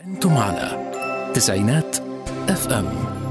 أنتم على تسعينات اف ام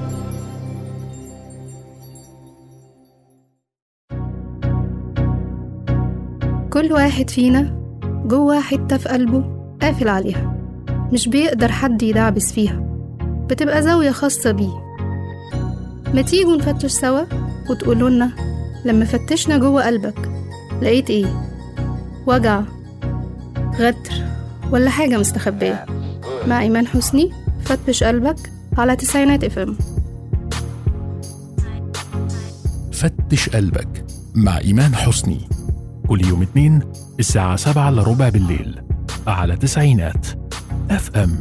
كل واحد فينا جوه حتة في قلبه قافل عليها مش بيقدر حد يدعبس فيها بتبقى زاوية خاصة بيه ما تيجوا نفتش سوا وتقولوا لنا لما فتشنا جوه قلبك لقيت ايه وجع غدر ولا حاجة مستخبية مع إيمان حسني فتش قلبك على تسعينات اف ام فتش قلبك مع إيمان حسني كل يوم اثنين الساعة سبعة إلا ربع بالليل على تسعينات اف ام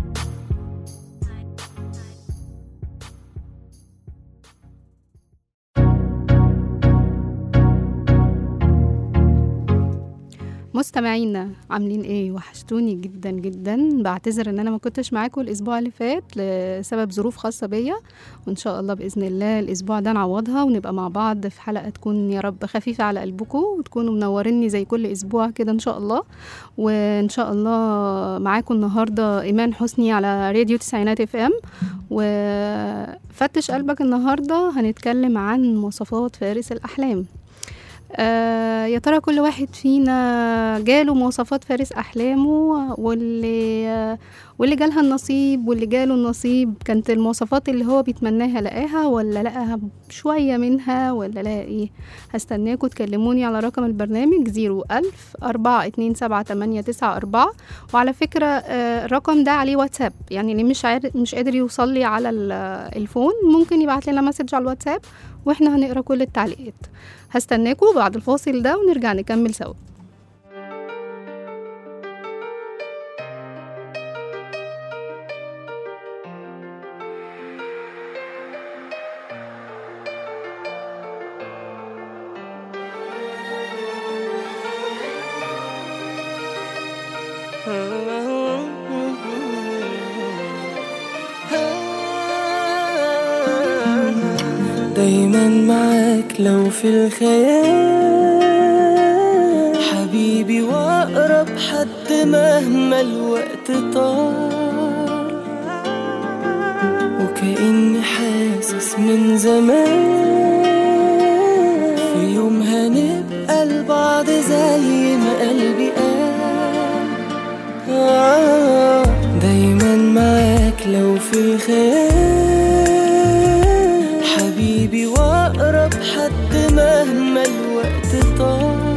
مستمعينا عاملين ايه وحشتوني جدا جدا بعتذر ان انا ما كنتش معاكم الاسبوع اللي فات لسبب ظروف خاصه بيا وان شاء الله باذن الله الاسبوع ده نعوضها ونبقى مع بعض في حلقه تكون يا رب خفيفه على قلبكم وتكونوا منوريني زي كل اسبوع كده ان شاء الله وان شاء الله معاكم النهارده ايمان حسني على راديو تسعينات اف ام وفتش قلبك النهارده هنتكلم عن مواصفات فارس الاحلام آه يا ترى كل واحد فينا جاله مواصفات فارس أحلامه واللي آه واللي جالها النصيب واللي جاله النصيب كانت المواصفات اللي هو بيتمناها لقاها ولا لقاها شوية منها ولا لقى ايه هستناكم تكلموني على رقم البرنامج زيرو ألف أربعة اتنين سبعة تمانية تسعة أربعة وعلى فكرة آه الرقم ده عليه واتساب يعني اللي مش عارف مش قادر يوصل لي على الفون ممكن يبعت لنا مسج على الواتساب واحنا هنقرا كل التعليقات هستناكم بعد الفاصل ده ونرجع نكمل سوا دايما معاك لو في الخيال حبيبي واقرب حد مهما الوقت طال وكأني حاسس من زمان في يوم هنبقى لبعض زي ما قلبي قال آه دايما معاك لو في الخيال حبيبي واقرب حد مهما الوقت طال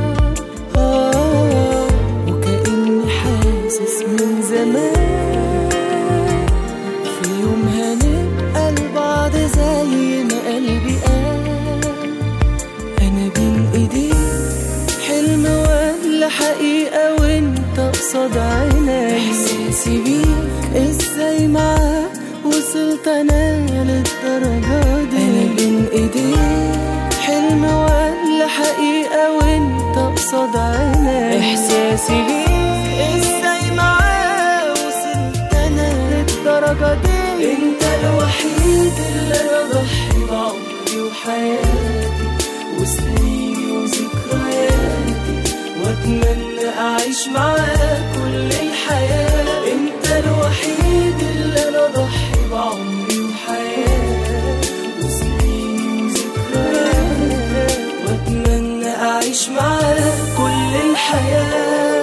آه وكأني حاسس من زمان في يوم هنبقى لبعض زي ما قلبي قال انا بين ايديك حلم ولا حقيقة وانت قصاد عيني احساسي بيك ازاي معاك وصلت انا للدرجة دي انا بين ايديك حلم ولا حقيقة وانت قصاد عيني احساسي بيك ازاي معاك وصلت انا للدرجة دي انت الوحيد اللي انا ضحي بعمري وحياتي وسنيني وذكرياتي واتمنى اعيش معاك كل الحياة انت الوحيد اللي انا ضحي بعمري وحياتي وسنيني وذكرياتي واتمنى اعيش معاك كل الحياة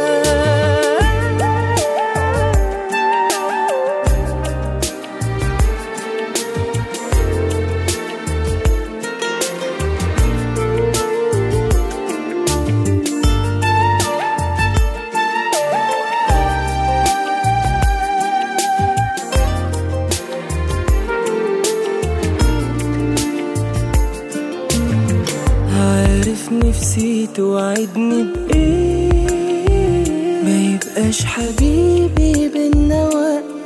عارف نفسي توعدني بإيه ما يبقاش حبيبي بينا وقت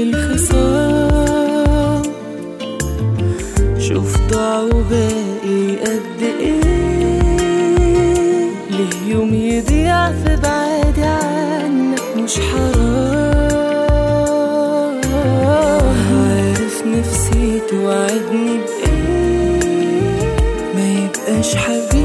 للخصام شوف ضاع وباقي قد ايه ليه يوم يضيع في بعادي عنك مش حرام عارف نفسي توعدني بإيه ما يبقاش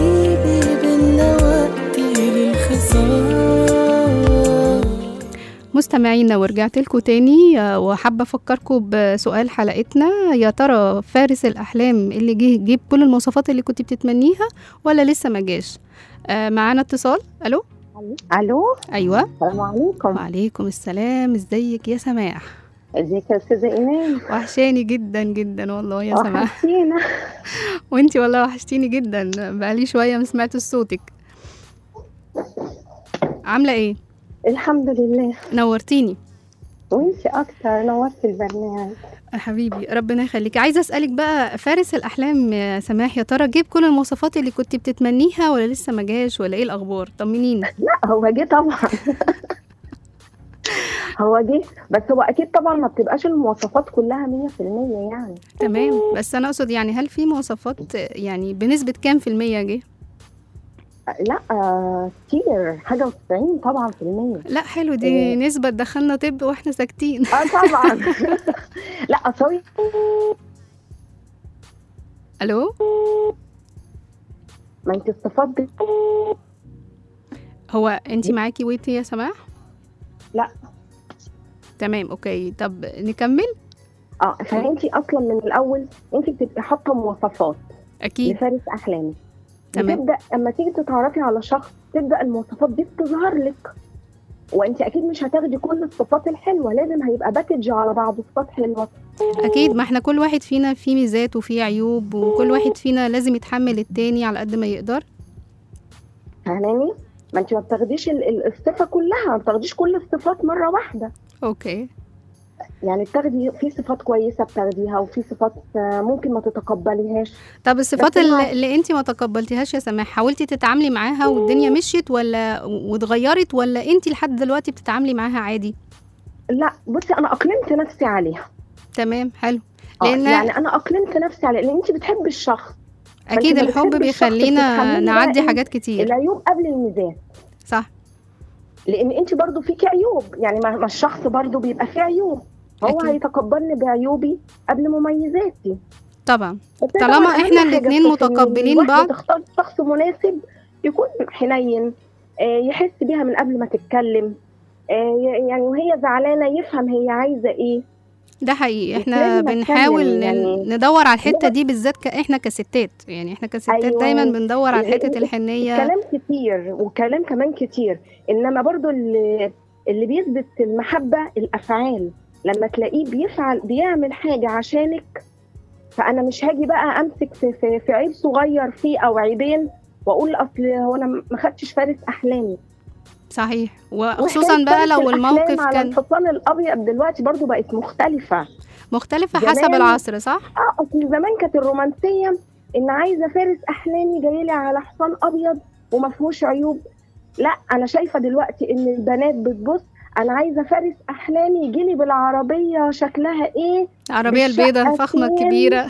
حبيبي بينا وقت للخصام مستمعينا ورجعت لكم تاني آه، وحابة أفكركم بسؤال حلقتنا يا ترى فارس الأحلام اللي جه جيب كل المواصفات اللي كنت بتتمنيها ولا لسه ما جاش آه، معانا اتصال ألو الو أيوة السلام عليكم وعليكم السلام ازيك يا سماح ازيك يا استاذه ايمان وحشاني جدا جدا والله يا سماح وحشتينا وانتي والله وحشتيني جدا بقالي شوية ما سمعت صوتك عاملة ايه؟ الحمد لله نورتيني وانت اكتر نورت البرنامج يا حبيبي ربنا يخليك عايزه اسالك بقى فارس الاحلام يا سماح يا ترى جيب كل المواصفات اللي كنت بتتمنيها ولا لسه ما جاش ولا ايه الاخبار طمنيني لا هو جه طبعا هو جه بس هو اكيد طبعا ما بتبقاش المواصفات كلها 100% يعني تمام بس انا اقصد يعني هل في مواصفات يعني بنسبه كام في الميه جه لا آه، كتير حاجه و90 طبعا في المية لا حلو دي إيه. نسبه دخلنا طب واحنا ساكتين اه طبعا لا سوري الو ما انت الصفات دي هو انت معاكي ويتي يا سماح لا. تمام اوكي طب نكمل اه فانت اصلا من الاول انت بتبقي حاطه مواصفات اكيد لفارس احلامك تمام بتبدا اما تيجي تتعرفي على شخص تبدا المواصفات دي بتظهر لك وانت اكيد مش هتاخدي كل الصفات الحلوه لازم هيبقى باكج على بعضه صفات حلوه اكيد ما احنا كل واحد فينا فيه ميزات وفيه عيوب وكل واحد فينا لازم يتحمل التاني على قد ما يقدر فاهماني ما انت ما بتاخديش ال- ال- الصفه كلها ما بتاخديش كل الصفات مره واحده اوكي يعني بتاخدي في صفات كويسه بتاخديها وفي صفات آه، ممكن ما تتقبليهاش طب الصفات بس مع- اللي, اللي انت ما تقبلتيهاش يا سماح حاولتي تتعاملي معاها والدنيا مشيت ولا واتغيرت ولا انت لحد دلوقتي بتتعاملي معاها عادي لا بصي انا اقلمت نفسي عليها تمام حلو آه، لأن- يعني انا اقلمت نفسي عليها لان انت بتحبي الشخص اكيد لما الحب بتحبي الشخص بيخلينا بتتحملي بقى نعدي إيه؟ حاجات كتير العيوب قبل الميزات صح لان انت برضو فيكي عيوب يعني ما ما الشخص برضو بيبقى فيه عيوب هو أكيد. هيتقبلني بعيوبي قبل مميزاتي طبعا بس طالما طبعاً أهم إحنا حاجة الاتنين في إن متقبلين الواحدة بعض. تختار شخص مناسب يكون حنين آه، يحس بيها من قبل ما تتكلم آه، ي- يعني وهي زعلانه يفهم هي عايزه ايه ده حقيقي مش احنا لازم بنحاول أتكلم ن- يعني. ندور على الحته لا. دي بالذات ك- احنا كستات يعني احنا كستات أيوة. دايما بندور على ال- حته ال- الحنيه كلام كتير وكلام كمان كتير انما برضو اللي, اللي بيثبت المحبه الافعال لما تلاقيه بيفعل بيعمل حاجه عشانك فانا مش هاجي بقى امسك في, في, في عيب صغير فيه او عيبين واقول اصل هو انا ما خدتش فارس احلامي صحيح وخصوصا وحكاية بقى فارس لو الأحلام الموقف على كان الحصان الابيض دلوقتي برضو بقت مختلفه مختلفه زمان- حسب العصر صح اه اصل زمان كانت الرومانسيه ان عايزه فارس احلامي جاي لي على حصان ابيض وما فيهوش عيوب لا انا شايفه دلوقتي ان البنات بتبص انا عايزه فارس احلامي يجي لي بالعربيه شكلها ايه العربيه بالشقة البيضاء الفخمه فين؟ الكبيره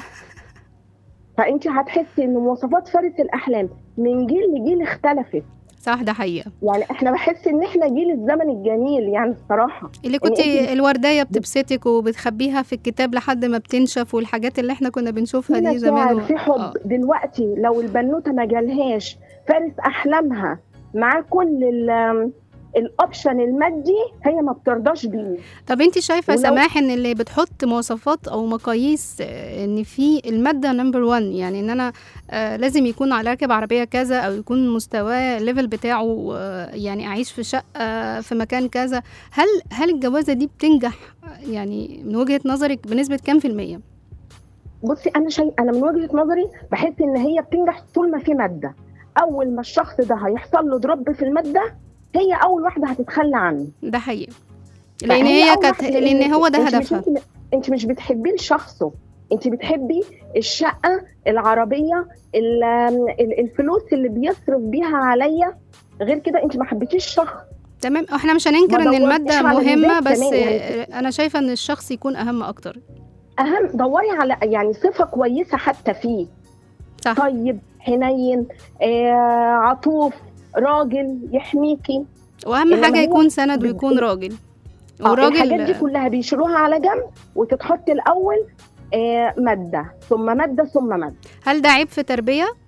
فانت هتحسي ان مواصفات فارس الاحلام من جيل لجيل اختلفت صح ده حقيقه يعني احنا بحس ان احنا جيل الزمن الجميل يعني الصراحه اللي كنت إنتي- الورديه بتبسطك وبتخبيها في الكتاب لحد ما بتنشف والحاجات اللي احنا كنا بنشوفها في دي زمان مشاعر و... في حب آه. دلوقتي لو البنوته ما جالهاش فارس احلامها مع كل ال- الاوبشن المادي هي ما بترضاش بيه طب انت شايفه ولو- سماح ان اللي بتحط مواصفات او مقاييس آه، ان في الماده نمبر 1 يعني ان انا آه، لازم يكون على راكب عربيه كذا او يكون مستواه الليفل بتاعه آه، يعني اعيش في شقه في مكان كذا هل هل الجوازه دي بتنجح آه، يعني من وجهه نظرك بنسبه كام في الميه بصي انا شيء انا من وجهه نظري بحس ان هي بتنجح طول ما في ماده اول ما الشخص ده هيحصل له دروب في الماده هي اول واحده هتتخلى عنه ده حقيقي لان فهي هي أول كانت واحدة، لان هو ده انت مش هدفها انت, انت مش بتحبيه لشخصه انت بتحبي الشقه العربيه ال- ال- الفلوس اللي بيصرف بيها عليا غير كده انت ما حبيتيش الشخص تمام احنا مش هننكر ما ان دورتش الماده على مهمه البيت بس كمان يعني. آه، انا شايفه ان الشخص يكون اهم اكتر اهم دوري على يعني صفه كويسه حتى فيه صح طيب حنين آه عطوف راجل يحميكي واهم إنما حاجه هي يكون سند بت- ويكون راجل آه، الحاجات دي وراجل كلها بيشيلوها على جنب وتتحط الاول آه ماده ثم ماده ثم ماده هل ده عيب في تربيه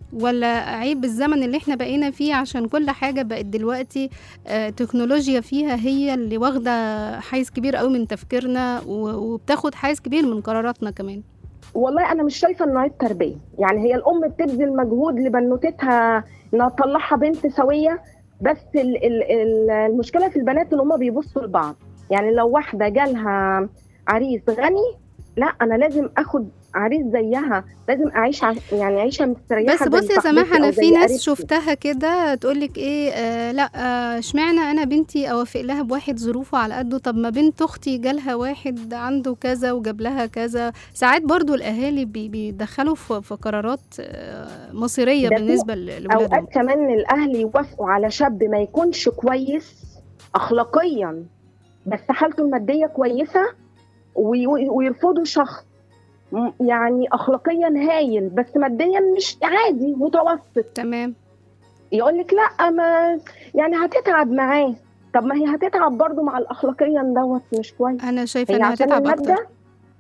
ولا عيب الزمن اللي احنا بقينا فيه عشان كل حاجة بقت دلوقتي آه، تكنولوجيا فيها هي اللي واخدة حيز كبير قوي من تفكيرنا و- وبتاخد حيز كبير من قراراتنا كمان والله انا مش شايفه انه عيب تربيه يعني هي الام بتبذل مجهود لبنوتتها انها تطلعها بنت سويه بس ال ال ال المشكله في البنات ان هم بيبصوا لبعض يعني لو واحده جالها عريس غني لا انا لازم اخد عريس زيها لازم اعيش ع... يعني عيشه مستريحه بس زي بصي يا صاحبتي سماح انا أو في زي ناس قريبتي. شفتها كده تقولك ايه آه لا آه، اشمعنى انا بنتي اوافق لها بواحد ظروفه على قده طب ما بنت اختي جالها واحد عنده كذا وجاب لها كذا ساعات برضو الاهالي بي- بيدخلوا في في قرارات آه، مصيريه ده في بالنسبه ل- لاولادهم اوقات كمان الاهل يوافقوا على شاب ما يكونش كويس اخلاقيا بس حالته الماديه كويسه وي- ويرفضوا شخص م- يعني اخلاقيا هايل بس ماديا مش عادي متوسط تمام يقول لك لا ما يعني هتتعب معاه طب ما هي هتتعب برضو مع الاخلاقيا دوت مش كويس انا شايفه هي انها عشان هتتعب الماده اكتر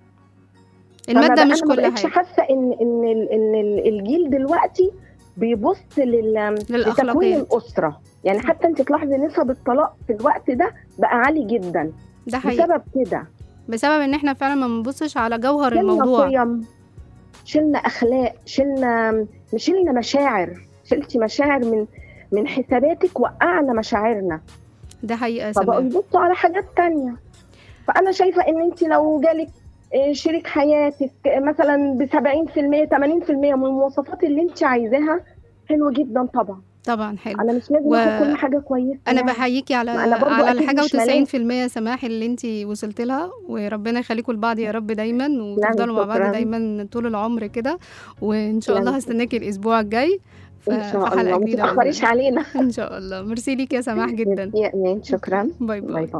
الماده فأنا مش بقى- أنا كل ما بقتش حاجه حاسه ان ان ال- ان ال- الجيل دلوقتي بيبص لل لتكوين للاخلاقيات الاسره يعني حتى انت تلاحظي نسب الطلاق في الوقت ده بقى عالي جدا ده حقيقي بسبب كده بسبب ان احنا فعلا ما بنبصش على جوهر شلنا الموضوع قيم شلنا اخلاق شلنا شلنا مشاعر شلتي مشاعر من من حساباتك وقعنا مشاعرنا ده حقيقه يا فبقوا سماح يبصوا على حاجات تانية فانا شايفه ان انت لو جالك آه، شريك حياتك آه، مثلا ب 70% 80% من المواصفات اللي انت عايزاها حلوه جدا طبعا طبعا حلو انا مش لازم و- اخد كل حاجه كويسه انا يعني. بحييكي على ما أنا برضو على أكيد الحاجه مش ملاك. و90% يا سماح اللي انت وصلت لها وربنا يخليكم لبعض يا رب دايما وتفضلوا مع بعض شكراً. دايما طول العمر كده وان شاء الله تسلمي. هستناكي الاسبوع الجاي ف- ان في شاء حلقه الله ما جديده بإذن تتاخريش الله. علينا ان شاء الله ميرسي ليك يا سماح جدا يا امان شكرا باي باي باي باي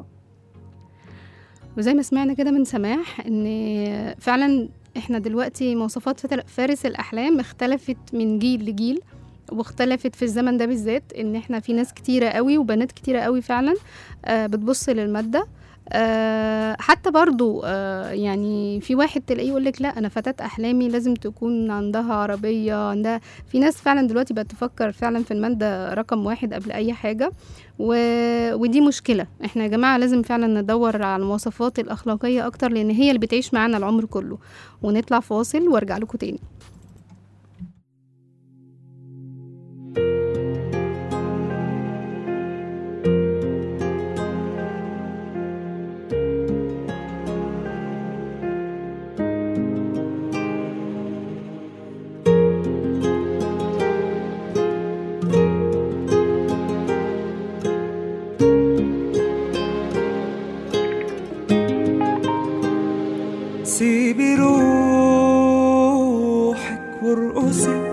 وزي ما سمعنا كده من سماح ان فعلا احنا دلوقتي مواصفات فت- فارس الاحلام اختلفت من جيل لجيل واختلفت في الزمن ده بالذات ان احنا في ناس كتيره قوي وبنات كتيره قوي فعلا آه، بتبص للماده آه، حتى برضو آه، يعني في واحد تلاقيه يقول لك لا انا فتاة احلامي لازم تكون عندها عربيه عندها في ناس فعلا دلوقتي بقت تفكر فعلا في الماده رقم واحد قبل اي حاجه و... ودي مشكله احنا يا جماعه لازم فعلا ندور على المواصفات الاخلاقيه اكتر لان هي اللي بتعيش معانا العمر كله ونطلع فاصل وارجع لكم تاني سيبي روحك وارقصي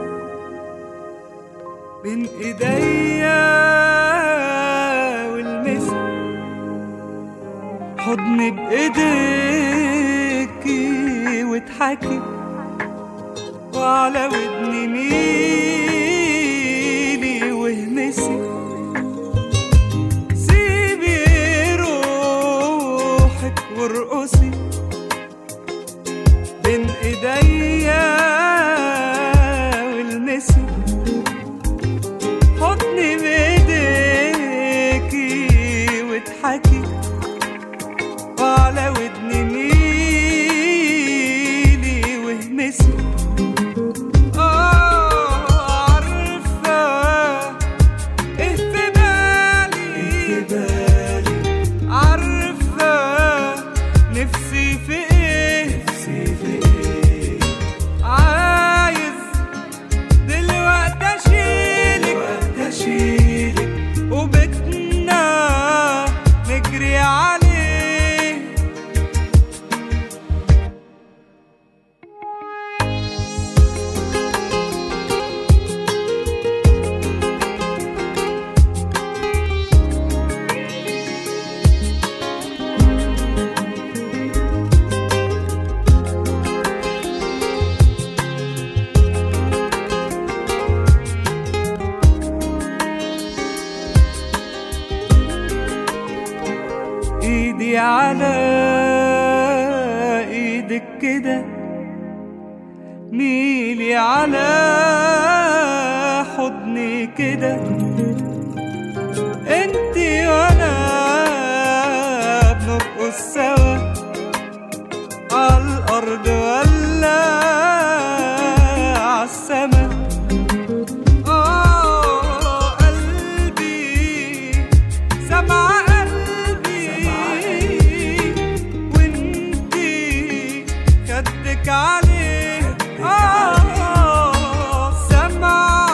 بين ايديا والمسك حضني بايديكي واضحكي وعلى ودني ميلي واهمسي سيبي روحك وارقصي بين ايديا والمسي حضني بايديكي واضحكي وعلى ودني ميلي واهمسي آه، عارفة إيه في بالي عارفة نفسي في ايه نفسي في ايه عايز دلوقتي اشيلك اشيلك وبيتنا نجري عليه ايدي على ايدك كده ميلي على حضني كده انتي وانا بنرقص سوا عالارض ولا عالسما آه قلبي سمع قلبي وانتي خدك عليه آه سمع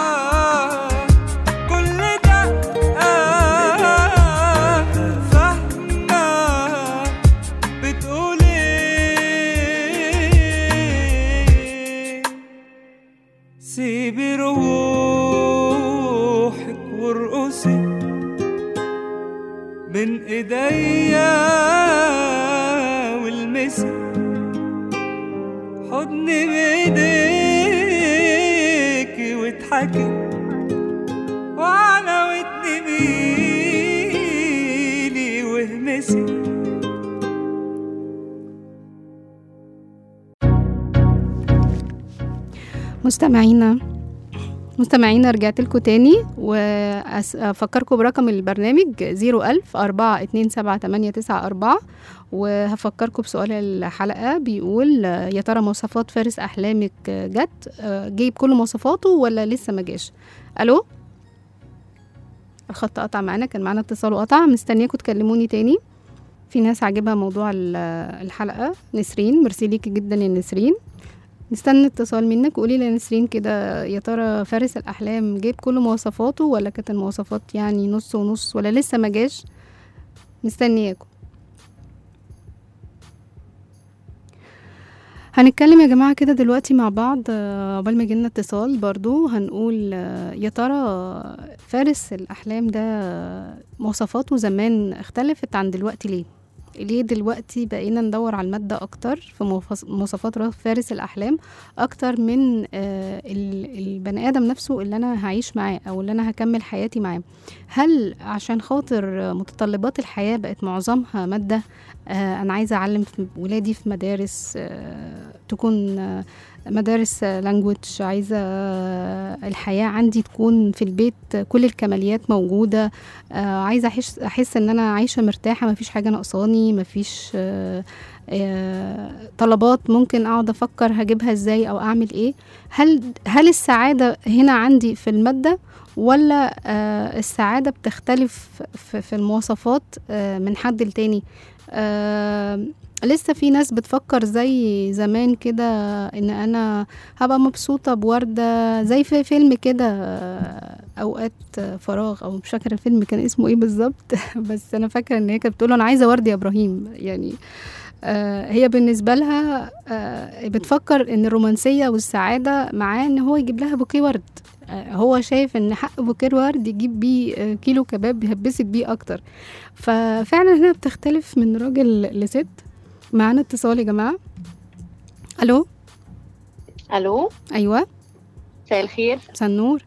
كل ده آه فاهمة بتقول ايه سيبي روحك وارقصي بين ايديا والمسي حضني بايديكي واضحكي وعلى ودني ميلي واهمسي مستمعينا مستمعينا رجعت لكم تاني وأفكركم برقم البرنامج 01000 427 وهفكركم بسؤال الحلقة بيقول آه، يا ترى مواصفات فارس أحلامك آه، جت آه، جايب كل مواصفاته ولا لسه ما جاش ألو الخط قطع معانا كان معانا اتصال وقطع مستنياكم تكلموني تاني في ناس عاجبها موضوع ال- الحلقة نسرين ميرسي ليكي جدا يا نسرين نستنى اتصال منك قولي لي يا نسرين كده يا ترى فارس الأحلام جايب كل مواصفاته ولا كانت المواصفات يعني نص ونص ولا لسه ما جاش مستنياكم هنتكلم يا جماعة كده دلوقتي مع بعض آه، عقبال ما يجيلنا اتصال برضو هنقول آه، يا ترى فارس الأحلام ده آه، مواصفاته زمان اختلفت عن دلوقتي ليه؟ ليه دلوقتي بقينا ندور على المادة أكتر في موفص- مواصفات ر- فارس الأحلام أكتر من آه، ال- البني آدم نفسه اللي أنا هعيش معاه أو اللي أنا هكمل حياتي معاه هل عشان خاطر متطلبات الحياة بقت معظمها مادة آه، أنا عايزة أعلم في ولادي في مدارس آه، تكون آه، مدارس لانجوج عايزة آه، الحياة عندي تكون في البيت كل الكماليات موجودة آه، عايزة أحس, أحس إن أنا عايشة مرتاحة مفيش حاجة ناقصاني مفيش آه، آه، طلبات ممكن أقعد أفكر هجيبها إزاي أو أعمل إيه هل هل السعادة هنا عندي في المادة ولا آه، السعادة بتختلف في, في المواصفات آه، من حد لتاني آه، لسه في ناس بتفكر زي زمان كده ان انا هبقى مبسوطة بوردة زي في فيلم كده آه، اوقات فراغ او مش فاكرة الفيلم كان اسمه ايه بالظبط بس انا فاكرة ان هي كانت بتقول انا عايزة ورد يا ابراهيم يعني آه، هي بالنسبة لها آه، بتفكر ان الرومانسية والسعادة معاه ان هو يجيب لها بوكيه ورد آه، هو شايف ان حق بوكيه ورد يجيب بيه آه، كيلو كباب يهبسك بيه اكتر ففعلا هنا بتختلف من راجل لست معانا اتصال يا جماعة الو الو ايوه مساء الخير مساء النور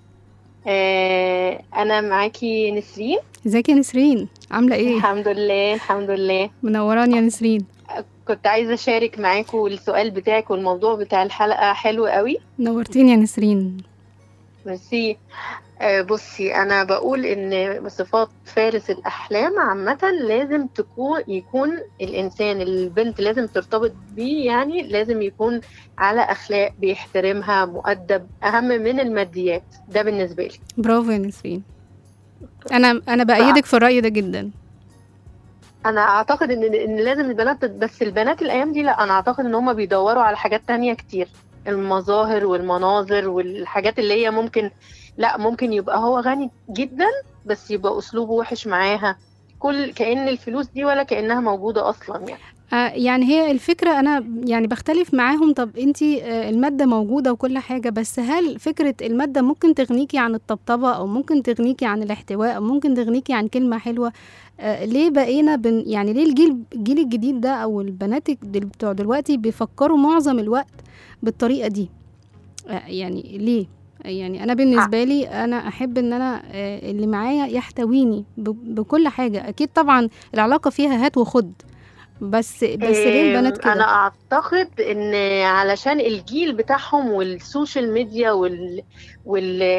آه انا معاكي نسرين ازيك يا نسرين عاملة ايه الحمد لله الحمد لله منوراني يا نسرين كنت عايزه اشارك معاكم السؤال بتاعك والموضوع بتاع الحلقه حلو قوي نورتيني يا نسرين ميرسي آه بصي انا بقول ان صفات فارس الاحلام عامه لازم تكون يكون الانسان البنت لازم ترتبط بيه يعني لازم يكون على اخلاق بيحترمها مؤدب اهم من الماديات ده بالنسبه لي برافو يا نسرين انا انا بايدك في الرأي ده جدا انا اعتقد ان ان لازم البنات بس البنات الايام دي لا انا اعتقد ان هم بيدوروا على حاجات تانية كتير المظاهر والمناظر والحاجات اللي هي ممكن لا ممكن يبقى هو غني جدا بس يبقى اسلوبه وحش معاها كل كأن الفلوس دي ولا كأنها موجودة اصلا يعني آه، يعني هي الفكرة أنا يعني بختلف معاهم طب أنتي آه، المادة موجودة وكل حاجة بس هل فكرة المادة ممكن تغنيكي عن الطبطبة أو ممكن تغنيكي عن الاحتواء أو ممكن تغنيكي عن كلمة حلوة آه، ليه بقينا بن يعني ليه الجيل الجيل الجديد ده أو البنات الجديد بتوع دلوقتي بيفكروا معظم الوقت بالطريقة دي آه، يعني ليه يعني انا بالنسبه لي انا احب ان انا آه، اللي معايا يحتويني ب- بكل حاجه اكيد طبعا العلاقه فيها هات وخد بس بس ليه البنات انا كده اعتقد ان علشان الجيل بتاعهم والسوشيال ميديا وال وال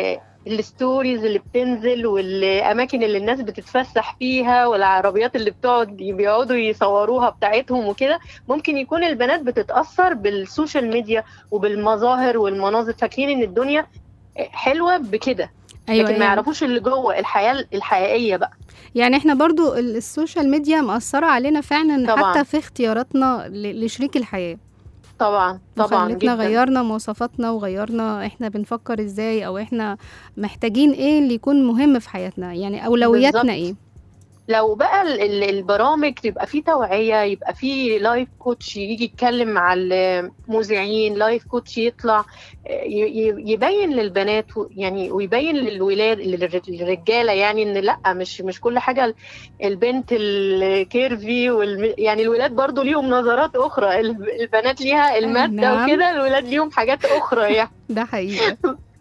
الستوريز اللي بتنزل والاماكن اللي الناس بتتفسح فيها والعربيات اللي بتقعد بيقعدوا يصوروها بتاعتهم وكده ممكن يكون البنات بتتاثر بالسوشيال ميديا وبالمظاهر والمناظر فاكرين ان الدنيا حلوه بكده ايوه لكن ما يعني, يعرفوش اللي جوه الحياه الحقيقيه بقى يعني احنا برضو ال- السوشيال ميديا مأثرة علينا فعلا طبعاً. حتى في اختياراتنا ل- لشريك الحياة طبعا طبعا وخلتنا جدا غيرنا مواصفاتنا وغيرنا احنا بنفكر ازاي او احنا محتاجين ايه اللي يكون مهم في حياتنا يعني اولوياتنا بالظبط. ايه لو بقى ال- ال- البرامج يبقى فيه توعية يبقى فيه لايف كوتش يجي يتكلم مع المذيعين لايف كوتش يطلع ي- ي- يبين للبنات و- يعني ويبين للولاد للر- للرجالة يعني ان لا مش مش كل حاجة ال- البنت الكيرفي والم يعني الولاد برضو ليهم نظرات اخرى ال- البنات ليها المادة نعم. وكده الولاد ليهم حاجات اخرى يعني ده حقيقة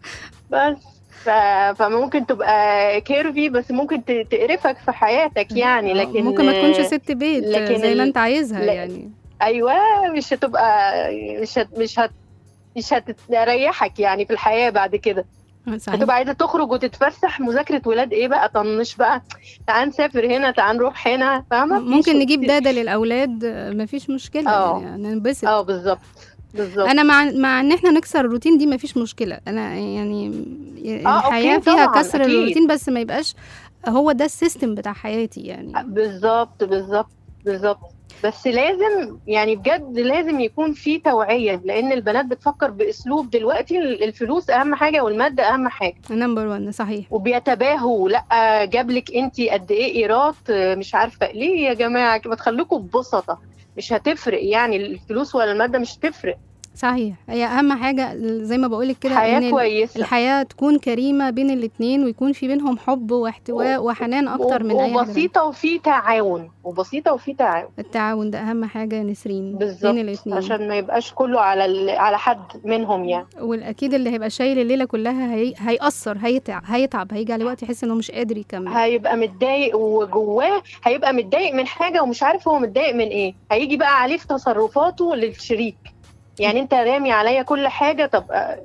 بس ف... فممكن تبقى كيرفي بس ممكن ت- تقرفك في حياتك يعني لكن ممكن ما تكونش ست بيت لكن زي ما ال- انت عايزها لا. يعني ايوه مش هتبقى مش هت... مش هت... مش هتريحك يعني في الحياه بعد كده صحيح هتبقى عايزه تخرج وتتفسح مذاكره ولاد ايه بقى طنش بقى تعال نسافر هنا تعال نروح هنا فاهمه ممكن نجيب دادا للأولاد مفيش مشكلة اه. يعني ننبسط اه بالظبط بالظبط انا مع مع ان احنا نكسر الروتين دي مفيش مشكله انا يعني اه، الحياه اوكي فيها طبعا، كسر اكيد. الروتين بس ما يبقاش هو ده السيستم بتاع حياتي يعني بالظبط بالظبط بالظبط بس لازم يعني بجد لازم يكون في توعية لأن البنات بتفكر بأسلوب دلوقتي الفلوس أهم حاجة والمادة أهم حاجة نمبر 1 صحيح وبيتباهوا لا جاب لك انت قد ايه ايراد مش عارفه ليه يا جماعه ما تخليكم ببسطه مش هتفرق يعني الفلوس ولا الماده مش هتفرق صحيح هي اهم حاجه زي ما بقولك كده حياه ان كويسه الحياه تكون كريمه بين الاتنين ويكون في بينهم حب واحتواء وحنان اكتر من اي حاجه تانية. وبسيطه وفي تعاون وبسيطه وفي تعاون التعاون ده اهم حاجه يا نسرين بين بالظبط الاتنين عشان ما يبقاش كله على ال... على حد منهم يعني والاكيد اللي هيبقى شايل الليله كلها هي... هيأثر هيتعب هيتعب هيجي على وقت يحس انه مش قادر يكمل هيبقى متضايق وجواه هيبقى متضايق من حاجه ومش عارف هو متضايق من ايه هيجي بقى عليه في تصرفاته للشريك يعني انت رامي عليا كل حاجه طب آه،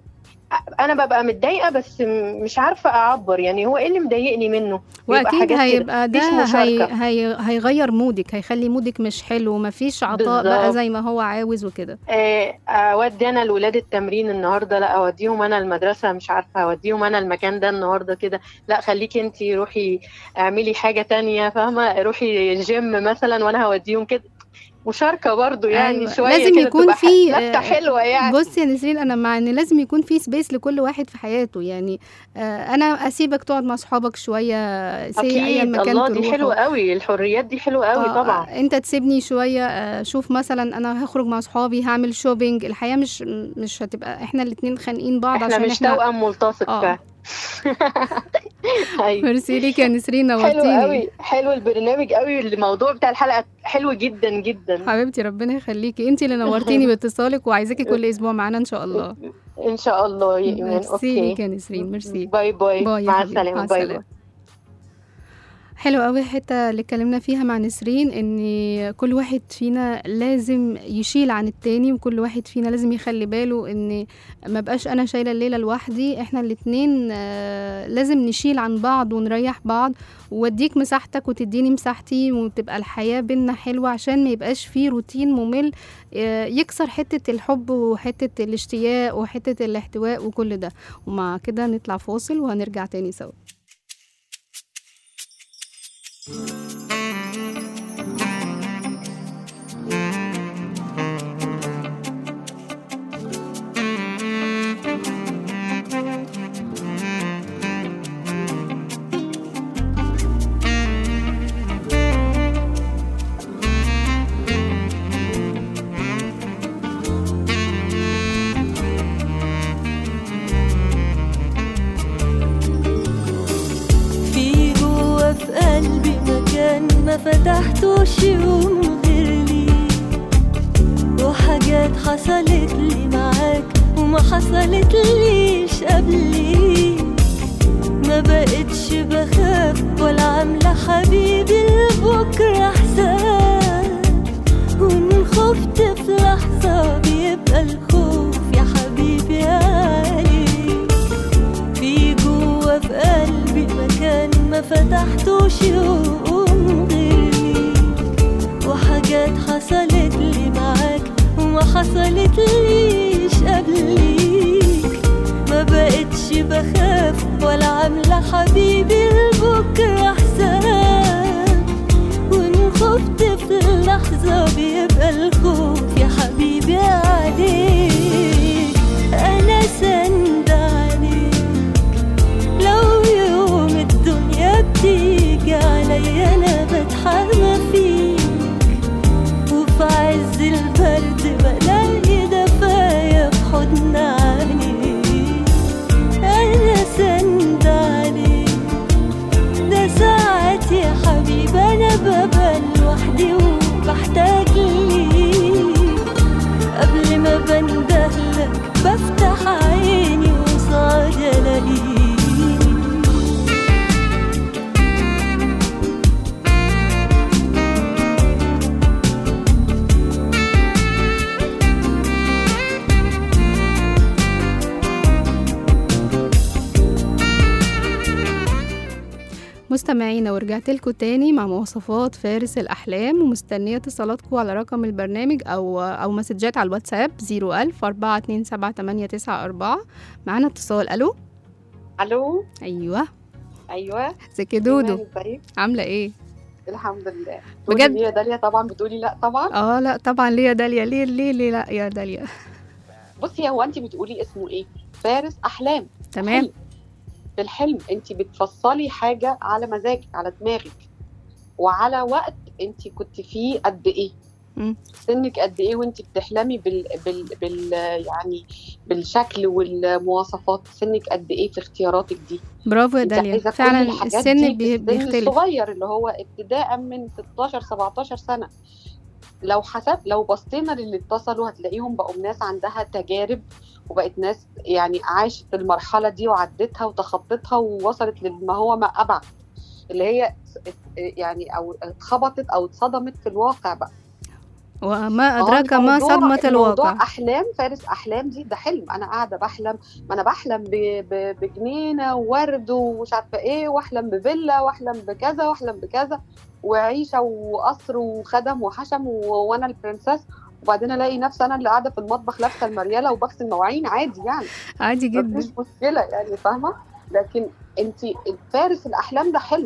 انا ببقى متضايقه بس م- مش عارفه اعبر يعني هو ايه اللي مضايقني منه بيبقى واكيد حاجات كده. هيبقى ده مفيش هي... مشاركة. هي... هيغير مودك هيخلي مودك مش حلو مفيش عطاء بقى بالظبط. زي ما هو عاوز وكده آه، اودي انا الولاد التمرين النهارده لا اوديهم انا المدرسه مش عارفه اوديهم انا المكان ده النهارده كده لا خليكي انت روحي اعملي حاجه تانية فاهمه روحي الجيم مثلا وانا هوديهم كده مشاركه برضو يعني أيوة. شويه لازم كده يكون تبقى في، ح- لفته آه، حلوه يعني بص يا نسرين انا مع ان لازم يكون في سبيس لكل واحد في حياته يعني آه انا اسيبك تقعد مع اصحابك شويه سي اي اكيد مكان الله دي تروحه. حلوه قوي الحريات دي حلوه قوي آه، طبعا آه، انت تسيبني شويه آه، شوف مثلا انا هخرج مع اصحابي هعمل شوبينج الحياه مش مش هتبقى احنا الاتنين خانقين بعض احنا عشان مش احنا توأم ملتصق آه. فعلا ايوه ميرسي ليك يا نسرين حلو نورتيني قوي حلو البرنامج قوي الموضوع بتاع الحلقه حلو جدا جدا حبيبتي ربنا يخليكي انت اللي نورتيني باتصالك وعايزاكي كل اسبوع معانا ان شاء الله ان شاء الله يا ايمان ميرسي ليك اوكي يا نسرين ميرسي باي باي, باي يا مع حبيبي، السلامه مع باي السلامة. باي حلو قوي الحته اللي اتكلمنا فيها مع نسرين ان كل واحد فينا لازم يشيل عن التاني وكل واحد فينا لازم يخلي باله ان ما بقاش انا شايله الليله لوحدي احنا الاتنين آه، لازم نشيل عن بعض ونريح بعض واديك مساحتك وتديني مساحتي وتبقى الحياه بينا حلوه عشان ما يبقاش فيه روتين ممل آه، يكسر حته الحب وحته الاشتياق وحته الاحتواء وكل ده ومع كده نطلع فاصل وهنرجع تاني سوا في جوا في قلبي مكان ما فتحتوش يوم غير ليك وحاجات حصلت لي معاك وما حصلت ليش قبليك ما بقتش بخاف ولا عاملة حبيبي لبكرة حساب وإن خفت في لحظة بيبقى الخوف يا حبيبي عليك في جوا فتحتوش يوم غير ليك وحاجات حصلت لي معاك وما حصلت ليش قبليك ما بقتش بخاف ولا عاملة حبيبي لبكرة حساب وإن خفت في اللحظة بيبقى الخوف يا حبيبي عليك أنا سند عليك لو يوم الدنيا بتيجي عليا أنا بتحمى فيك وفي عز البرد بلاقي دفايا في حضن عينيك أنا سند عليك ده ساعات يا حبيبي أنا ببقى لوحدي وبحتاج ليك قبل ما بندهلك بفتح عيني وصعد ألاقيك مستمعينا ورجعت لكم تاني مع مواصفات فارس الأحلام ومستنية اتصالاتكم على رقم البرنامج أو أو مسجات على الواتساب 01000 427 معانا اتصال ألو الو أيوه ايوه ازيك يا دودو إيمان، ازيك عاملة إيه؟ الحمد لله بجد؟ بجد يا داليا طبعا بتقولي لا طبعا اه لا طبعا ليه يا داليا ليه ليه ليه لا يا داليا بصي هو انت بتقولي اسمه ايه فارس احلام تمام حلم. في الحلم انت بتفصلي حاجه على مزاجك على دماغك وعلى وقت انت كنت فيه قد ايه مم. سنك قد ايه وانت بتحلمي بال... بال... بال يعني بالشكل والمواصفات سنك قد ايه في اختياراتك دي برافو يا انت داليا عايزة كل فعلا الحاجات السن دي بي- في السن بيختلف الصغير اللي هو ابتداء من 16 17 سنه لو حسب لو بصينا للي اتصلوا هتلاقيهم بقوا ناس عندها تجارب وبقت ناس يعني عاشت المرحله دي وعدتها وتخطتها ووصلت لما هو ما ابعد اللي هي يعني او اتخبطت او اتصدمت في الواقع بقى وما هو أدراك ما الموضوع- صدمة الموضوع الواقع احلام فارس احلام دي ده حلم انا قاعده بحلم ما انا بحلم ب- ب- بجنينه وورد ومش عارفه ايه واحلم بفيلا واحلم بكذا واحلم بكذا وعيشه وقصر وخدم وحشم و- وانا البرنسس وبعدين الاقي نفسي انا اللي قاعده في المطبخ لابسه المرياله وبغسل مواعين عادي يعني عادي جدا مفيش مشكله يعني فاهمه لكن انت فارس الاحلام ده حلم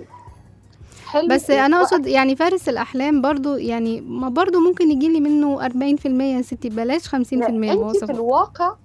حلم بس انا وقت- اقصد يعني فارس الاحلام برضو يعني ما برضو ممكن يجي لي منه 40% يا ستي بلاش 50% انت في مواصفات الواقع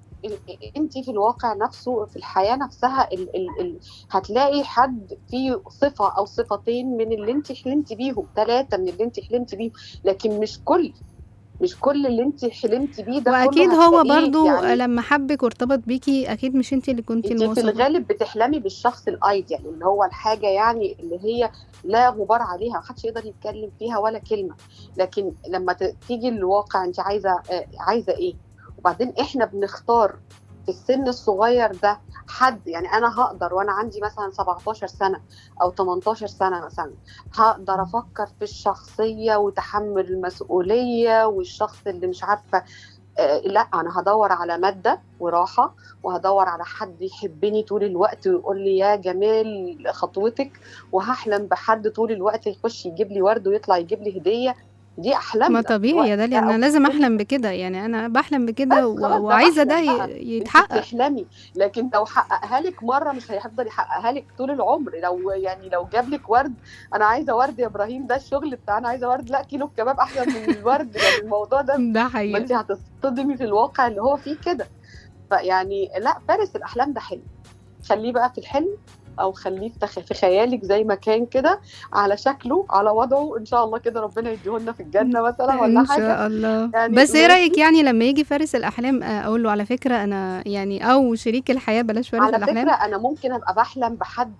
انت في الواقع نفسه في الحياه نفسها ال ال ال هتلاقي حد فيه صفه او صفتين من اللي انت حلمتي بيهم ثلاثه من اللي انت حلمتي بيهم لكن مش كل مش كل اللي انت حلمتي بيه ده واكيد كله هو هتلاقيه برضو يعني لما حبك وارتبط بيكي اكيد مش انت اللي كنتي انت في المواصفات الغالب بتحلمي بالشخص الايديال اللي هو الحاجه يعني اللي هي لا غبار عليها محدش يقدر يتكلم فيها ولا كلمه لكن لما ت- تيجي الواقع انت عايزه آه، عايزه ايه وبعدين احنا بنختار في السن الصغير ده حد يعني انا هقدر وانا عندي مثلا 17 سنه او 18 سنه مثلا هقدر افكر في الشخصيه وتحمل المسؤوليه والشخص اللي مش عارفه آه، لا انا هدور على ماده وراحه وهدور على حد يحبني طول الوقت ويقول لي يا جمال خطوتك وهحلم بحد طول الوقت يخش يجيب لي ورد ويطلع يجيب لي هديه دي احلام ما طبيعي يا داليا انا لازم احلم بكده يعني انا بحلم بكده بس خلاص و- ده وعايزه ده بحلم بقى. ي- يتحقق تحلمي لكن لو حققها لك مره مش هيفضل يحققها لك طول العمر لو يعني لو جاب لك ورد انا عايزه ورد يا ابراهيم ده الشغل بتاعنا عايزه ورد لا كيلو كباب احسن من الورد يعني الموضوع ده ده ما حقيقي انت هتصطدمي في الواقع اللي هو فيه كده فيعني لا فارس الاحلام ده حلم خليه بقى في الحلم او خليه في تخ- في خيالك زي ما كان كده على شكله على وضعه ان شاء الله كده ربنا يديهولنا في الجنه مثلا ولا ان حاجه شاء الله يعني بس ايه ماشي. رايك يعني لما يجي فارس الاحلام آه، اقول له على فكره انا يعني او شريك الحياه بلاش فارس على الاحلام فكره انا ممكن ابقى بحلم بحد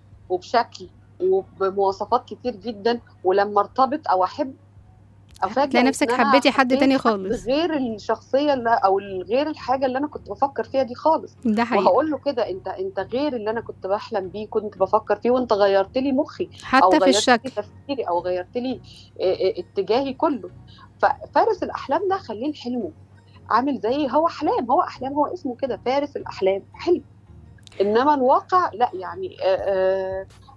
وبشكل وبمواصفات كتير جدا ولما ارتبط او احب افاجئ هتلاقي نفسك إن أنا حبيتي حد حبيت تاني خالص. غير الشخصيه اللي او غير الحاجه اللي انا كنت بفكر فيها دي خالص ده حقيقي وهقول له كده انت انت غير اللي انا كنت بحلم بيه كنت بفكر فيه وانت غيرت لي مخي او حتى في غيرت الشكل لي تفكيري او غيرت لي اه، اه، اتجاهي كله ففارس الاحلام ده خليه حلمه عامل زي هو احلام هو احلام هو اسمه كده فارس الاحلام حلم انما الواقع لا يعني اه، اه،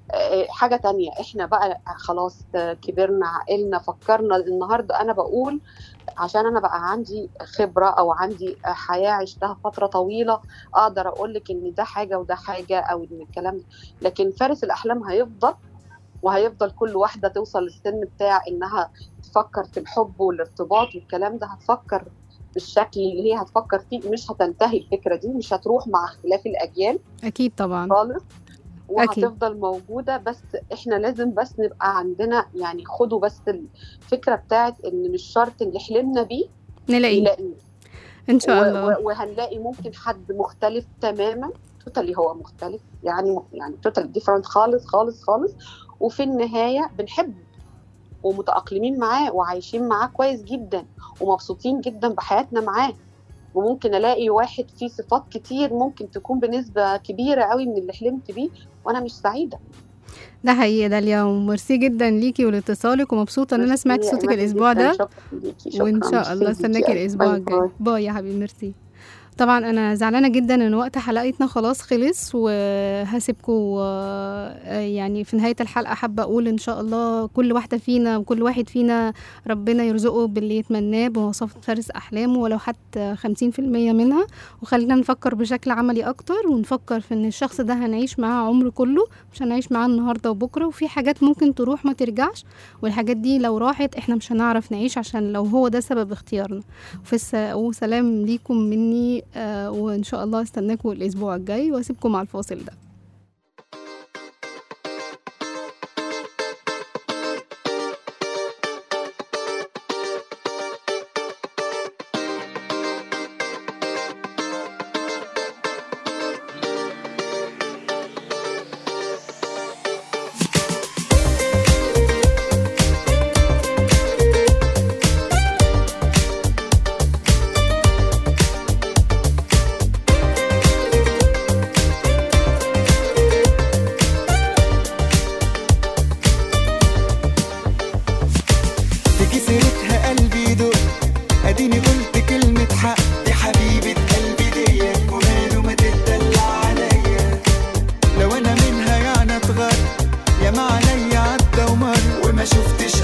آه، حاجه تانية احنا بقى خلاص آه، كبرنا عقلنا فكرنا النهارده انا بقول عشان انا بقى عندي خبره او عندي حياه عشتها فتره طويله اقدر اقول لك ان ده حاجه وده حاجه او ان الكلام ده لكن فارس الاحلام هيفضل وهيفضل كل واحده توصل للسن بتاع انها تفكر في الحب والارتباط والكلام ده هتفكر بالشكل اللي هي هتفكر فيه مش هتنتهي الفكره دي مش هتروح مع اختلاف الاجيال اكيد طبعا خالص أكيد. وهتفضل موجوده بس احنا لازم بس نبقى عندنا يعني خدوا بس الفكره بتاعت ان مش شرط اللي حلمنا بيه نلاقيه نلاقيه ان شاء و- الله و- وهنلاقي ممكن حد مختلف تماما توتالي هو مختلف يعني يعني توتال ديفرنت خالص خالص خالص وفي النهايه بنحبه ومتاقلمين معاه وعايشين معاه كويس جدا ومبسوطين جدا بحياتنا معاه وممكن الاقي واحد فيه صفات كتير ممكن تكون بنسبه كبيره قوي من اللي حلمت بيه وانا مش سعيده ده حقيقي داليا وميرسي جدا ليكي ولاتصالك ومبسوطه ان انا سمعت ميرسي يا صوتك إيمان الاسبوع جداً. ده شكراً ليكي، شكراً. وان شاء ميرسي الله ليكي. استناكي الاسبوع باي الجاي باي. باي يا حبيبي ميرسي طبعا انا زعلانه جدا ان وقت حلقتنا خلاص خلص وهسيبكم يعني في نهايه الحلقه حابه اقول ان شاء الله كل واحده فينا وكل واحد فينا ربنا يرزقه باللي يتمناه بمواصفات فارس احلامه ولو حتى 50% منها وخلينا نفكر بشكل عملي اكتر ونفكر في ان الشخص ده هنعيش معاه عمر كله مش هنعيش معاه النهارده وبكره وفي حاجات ممكن تروح ما ترجعش والحاجات دي لو راحت احنا مش هنعرف نعيش عشان لو هو ده سبب اختيارنا وفي الس... وسلام ليكم مني آه وان شاء الله استناكم الاسبوع الجاي واسيبكم مع الفاصل ده تيجي سيرتها قلبي يدق اديني قلت كلمة حق دي حبيبة قلبي ديت وماله ما تتدلع عليا لو انا منها يعني اتغر يا ما عليا عدى ومر وما شفتش